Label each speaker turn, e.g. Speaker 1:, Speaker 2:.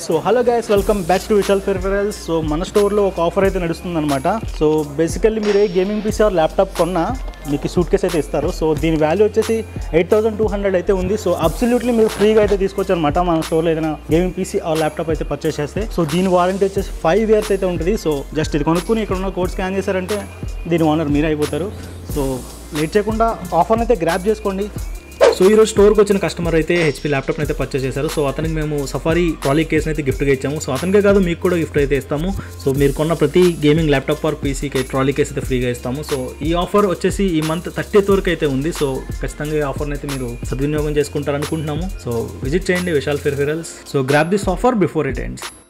Speaker 1: so hello guys welcome back to Vishal peripherals so మన స్టోర్లో ఒక ఆఫర్ అయితే నడుస్తుంది అనమాట సో బేసికల్లీ మీరు ఏ గేమింగ్ పీసీ ఆర్ ల్యాప్టాప్ కొన్నా మీకు సూట్ కేస్ అయితే ఇస్తారు సో దీని వాల్యూ వచ్చేసి ఎయిట్ థౌసండ్ టూ హండ్రెడ్ అయితే ఉంది సో అబ్సల్యూట్లీ మీరు ఫ్రీగా అయితే తీసుకోవచ్చు అనమాట మన స్టోర్లో ఏదైనా గేమింగ్ పీసీ ఆర్ ల్యాప్టాప్ అయితే పర్చేస్ చేస్తే సో దీని వారంటీ వచ్చేసి ఫైవ్ ఇయర్స్ అయితే ఉంటుంది సో జస్ట్ ఇది కొనుక్కుని ఇక్కడ ఉన్న కోడ్ స్కాన్ చేశారంటే దీని ఓనర్ మీరే అయిపోతారు సో లేట్ చేయకుండా ఆఫర్ని అయితే గ్రాప్ చేసుకోండి సో ఈరోజు స్టోర్కి వచ్చిన కస్టమర్ అయితే హెచ్పీ ల్యాప్టాప్ అయితే పర్చేస్ చేశారు సో అతనికి మేము సఫారీ ట్రాలీ కేస్ని అయితే గిఫ్ట్గా ఇచ్చాము సో అతనికే కాదు మీకు కూడా గిఫ్ట్ అయితే ఇస్తాము సో మీరు కొన్న ప్రతి గేమింగ్ ల్యాప్టాప్ ఆర్ పీసీకి ట్రాలీ కేస్ అయితే ఫ్రీగా ఇస్తాము సో ఈ ఆఫర్ వచ్చేసి ఈ మంత్ థర్టీత్ వరకు అయితే ఉంది సో ఖచ్చితంగా ఈ ఆఫర్ని అయితే మీరు సద్వినియోగం చేసుకుంటారు అనుకుంటున్నాము సో విజిట్ చేయండి Vishal peripherals so grab this offer before it ends